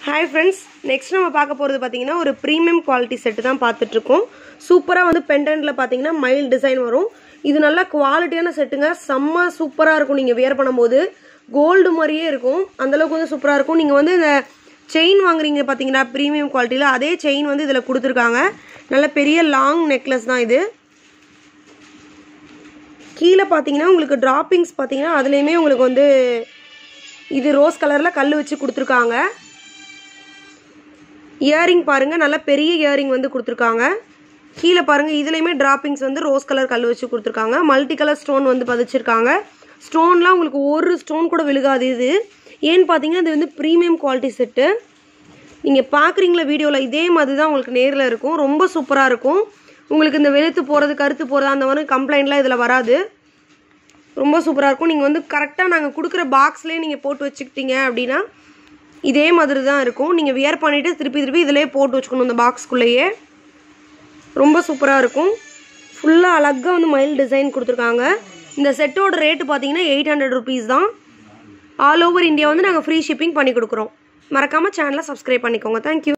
hi friends next நம்ம பார்க்க போகிறது பார்த்தீங்கன்னா ஒரு ப்ரீமியம் குவாலிட்டி செட்டு தான் பார்த்துட்ருக்கோம் சூப்பராக வந்து பெண்டன்ட்டில் பார்த்தீங்கன்னா மைல் டிசைன் வரும் இது நல்ல குவாலிட்டியான செட்டுங்க செம்ம சூப்பராக இருக்கும் நீங்கள் வியர் பண்ணும்போது கோல்டு மாதிரியே இருக்கும் அந்தளவுக்கு வந்து சூப்பராக இருக்கும் நீங்கள் வந்து இந்த செயின் வாங்குறீங்க பார்த்தீங்களா ப்ரீமியம் குவாலிட்டியில் அதே செயின் வந்து இதில் கொடுத்துருக்காங்க நல்ல பெரிய லாங் நெக்லஸ் தான் இது கீழே பார்த்தீங்கன்னா உங்களுக்கு டிராப்பிங்ஸ் பார்த்தீங்கன்னா அதுலேயுமே உங்களுக்கு வந்து இது ரோஸ் கலரில் கல் வச்சு கொடுத்துருக்காங்க இயரிங் பாருங்கள் நல்ல பெரிய இயரிங் வந்து கொடுத்துருக்காங்க கீழே பாருங்கள் இதுலேயுமே டிராப்பிங்ஸ் வந்து ரோஸ் கலர் கல் வச்சு கொடுத்துருக்காங்க மல்டி கலர் ஸ்டோன் வந்து பதிச்சிருக்காங்க ஸ்டோன்லாம் உங்களுக்கு ஒரு ஸ்டோன் கூட விழுகாது இது ஏன்னு பார்த்தீங்கன்னா இது வந்து ப்ரீமியம் குவாலிட்டி செட்டு நீங்கள் பார்க்குறீங்களா வீடியோவில் இதே மாதிரி தான் உங்களுக்கு நேரில் இருக்கும் ரொம்ப சூப்பராக இருக்கும் உங்களுக்கு இந்த வெளுத்து போகிறது கருத்து போகிறது அந்த மாதிரி கம்ப்ளைண்ட்லாம் இதில் வராது ரொம்ப சூப்பராக இருக்கும் நீங்கள் வந்து கரெக்டாக நாங்கள் கொடுக்குற பாக்ஸ்லேயே நீங்கள் போட்டு வச்சுக்கிட்டீங்க அப்படின்னா இதே மாதிரி தான் இருக்கும் நீங்கள் வியர் பண்ணிவிட்டு திருப்பி திருப்பி இதிலே போட்டு வச்சுக்கணும் இந்த பாக்ஸ்குள்ளேயே ரொம்ப சூப்பராக இருக்கும் ஃபுல்லாக அழகாக வந்து மயில் டிசைன் கொடுத்துருக்காங்க இந்த செட்டோட ரேட்டு பார்த்தீங்கன்னா எயிட் ஹண்ட்ரட் ருபீஸ் தான் ஆல் ஓவர் இந்தியா வந்து நாங்கள் ஃப்ரீ ஷிப்பிங் பண்ணி கொடுக்குறோம் மறக்காமல் சேனலை சப்ஸ்கிரைப் பண்ணிக்கோங்க தேங்க்யூ